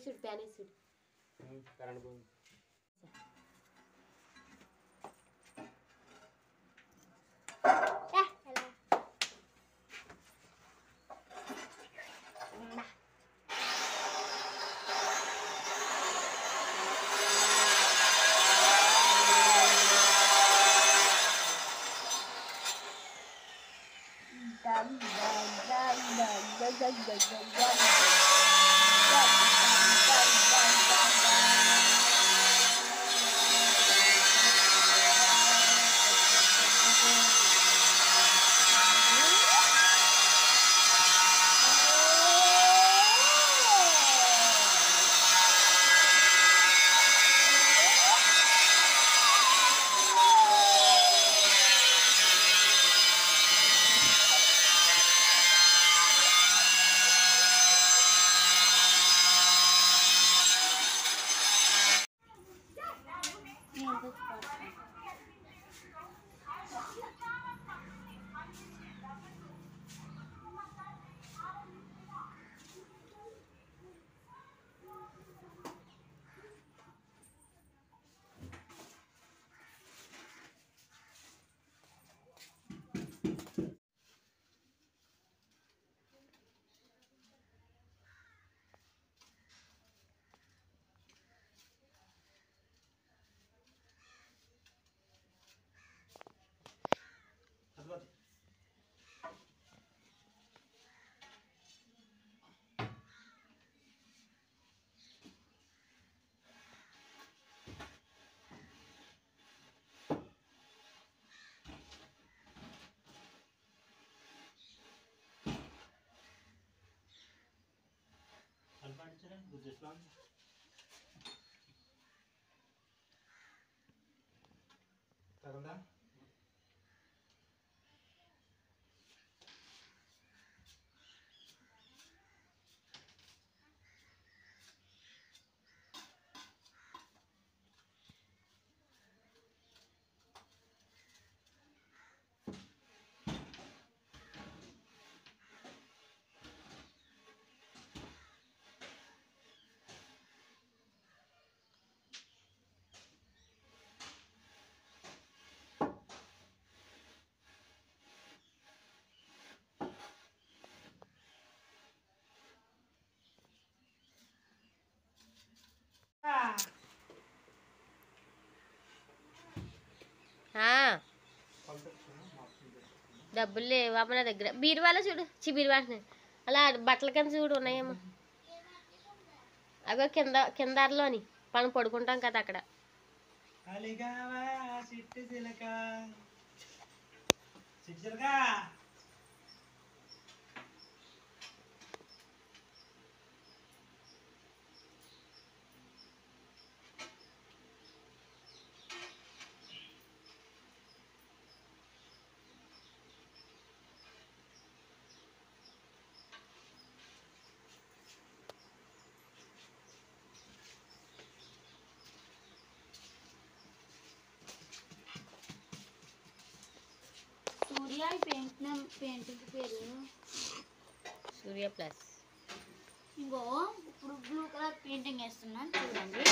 చూడు ప్యాన్ వేసి చూడు కరెంట్ పోయింది తగలదా ఆ, డబ్బులు లేవు అమ్మ నా దగ్గర బీరువాలో చూడు చి బీరువా అంటున్నాను. అలా బట్టల కింద చూడు ఉన్నాయేమో అగో కింద కిందలోని మనం పడుకుంటాం కదా అక్కడ అలిగావా సిట్టు చిలక సిట్టు చిలక సూర్య పెయింట్ పెయింటింగ్ పేరు సూర్య ప్లస్ ఇంకో ఇప్పుడు బ్లూ కలర్ పెయింటింగ్ వేస్తున్నాను చూడండి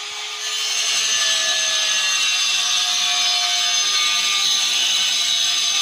ఆ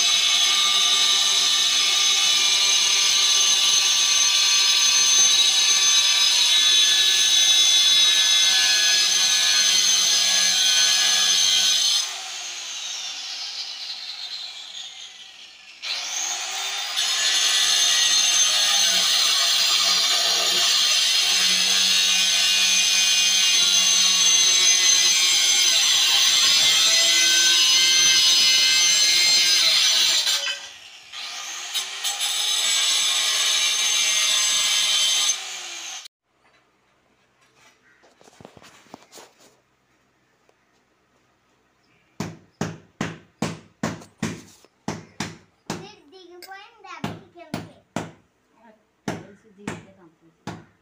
దిగితే కంప్లీట్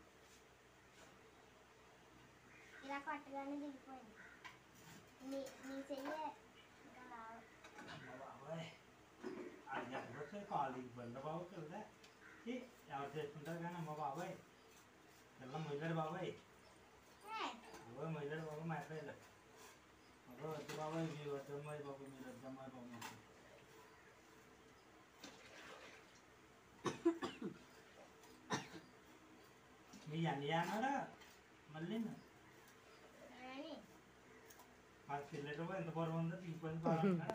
ఇలా కొట్టగానే దిగిపోయింది నీ నీ చెయ్యి ఇంకా రావు బాబాయ్ అది ఎక్కడ కాలేజీ బండ బాబు కదా ఏ, ఎవరు చేసుకుంటారు కానీ అమ్మ బాబాయ్ పిల్ల మొయ్యాడు బాబాయ్ బాబాయ్ మొయ్యాడు బాబు మా అబ్బాయి బాబాయ్ వద్దు బాబాయ్ మీరు వద్దమ్మాయి బాబు మీరు వద్దమ్మాయి బాబు మాకు. మీ అన్నయ్య అన్నాడా మళ్ళీ అని మాకు పిల్లలు ఎంత బరువు ఉందో తీసుకొని బాగా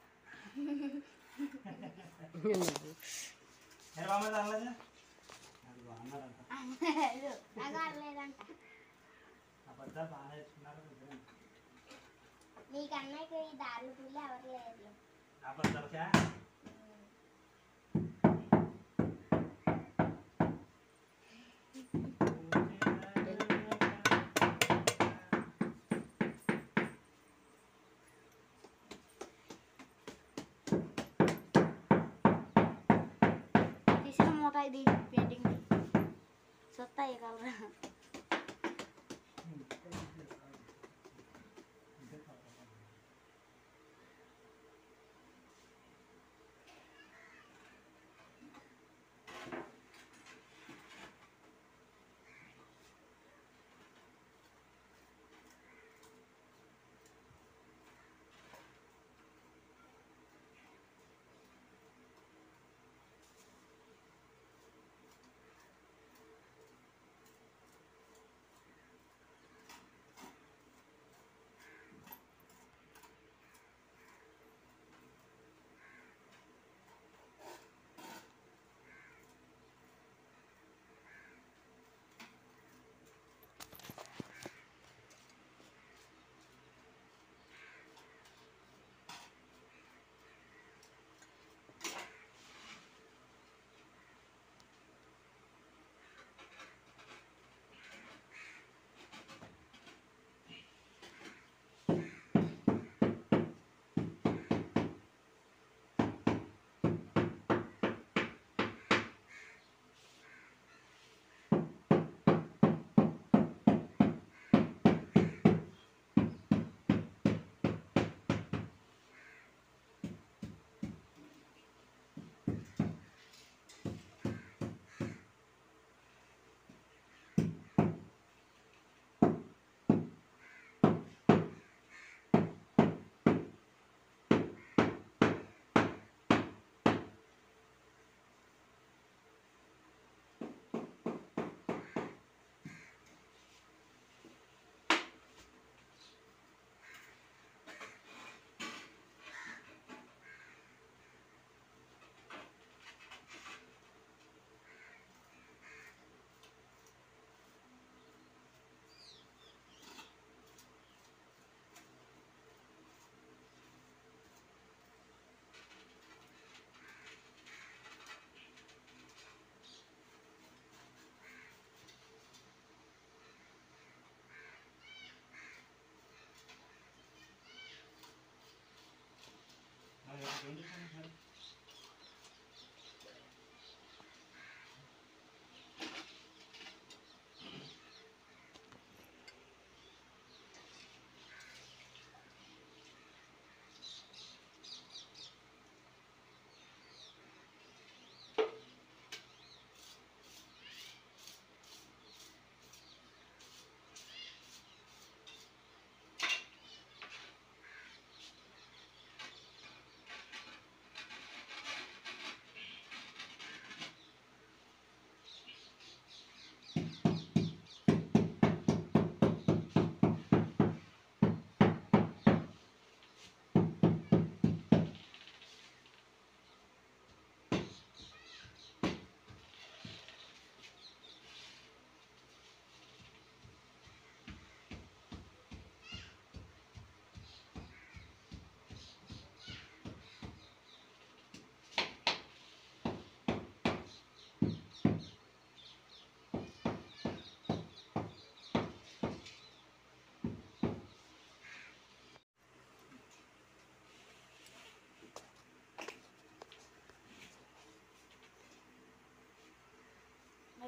ఏ బామ్మ తగలదా అది బాగున్నారంట నాకు అరలేదంట అబద్ధాలు బాగా నేర్చుకున్నారు ఇద్దరు నీకన్నా ఇక్కడ ఈ దారులు పిల్లి ఎవరు లేరు అబద్ధాలకా తీసిన మూట ఇది పెయింటింగ్ సొత్తాయి కలరా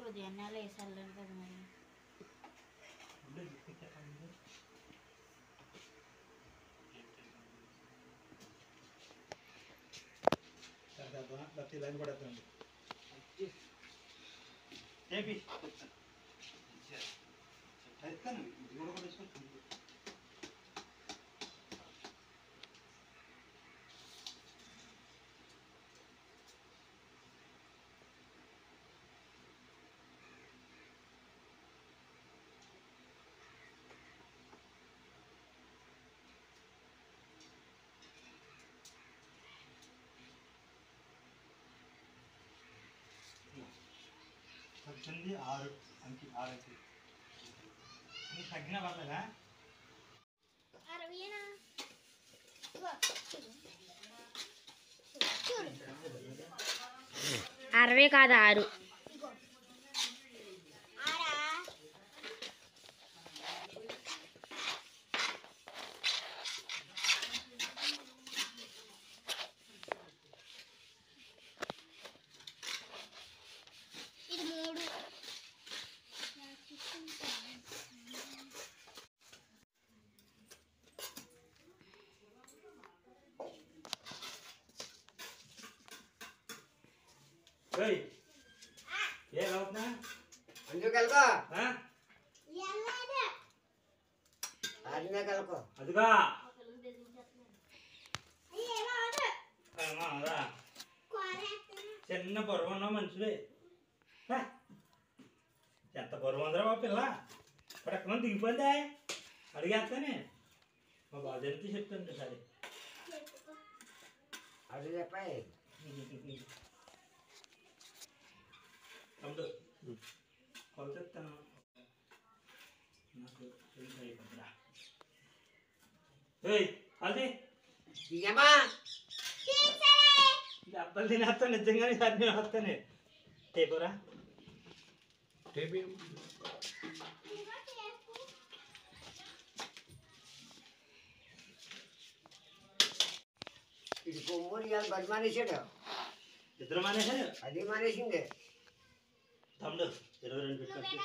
ఉదయాన్నే వేసాను కదా మరి ఉండే దిక్కు బతి లైన్ పడుతుంది ఏపీ ఎత్తాను ఇది కూడా కూడా తీసుకొచ్చింది పద్దెనిమిది ఆరు అంకి ఆరు అంకి నీకు తగ్గిన పర్లేదా అరవైనా అరవై కాదు ఆరు ఆరా ఇది మూడు ఏయ్ ఏ అవుతున్నా అందుకెళ్ళకో ఎల్లదు ఆడినే కలుకో అదిగా ఏమవదు అమ్మా, రా. కోరేస్తున్నా చిన్న పొరవ ఉన్నావు మనిషివే హ. ఎంత పొరవ ఉందిరా బాబు పిల్ల ఇప్పుడు ఎక్కడ దిగిపోయిందే అడిగేస్తానే మా బాధ ఎంత చెప్తుంటే సరే అది చెప్పాయి తమ్ముడు కొలతెత్తాను నాకు తెలిసి అయిపోతుందిరా ఏయ్ అది ఇయ్యమ్మా అబ్బాయి తినేస్తాను నిజంగానే సార్ నేను వస్తానే టేపురా ఇది కొమ్ముడు ఇవాళ బడి మానేశాడు ఇద్దరు మానేశారు అది మానేసింది తమ్ముడు ఇరవై రెండు పెట్టి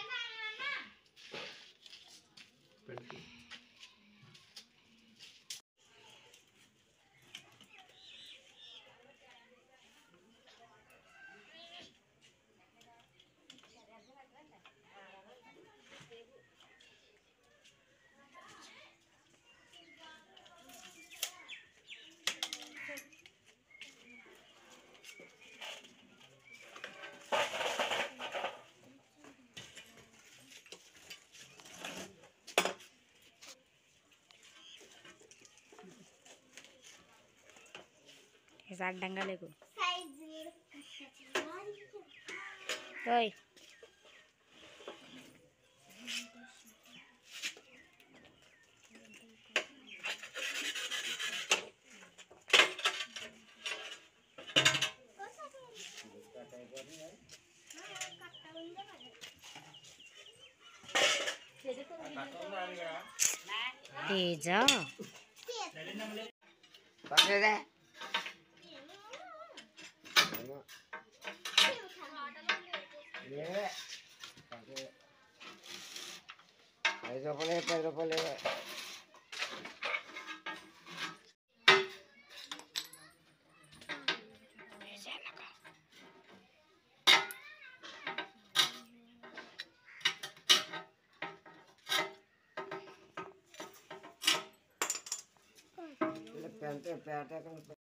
అడ్డంగా లేకు సైజు ఓయ్ తేజ పర్లేదే లేవే పర్లేదు. ఐదు రూపాయలే పది రూపాయలు లేవే పెంట పేట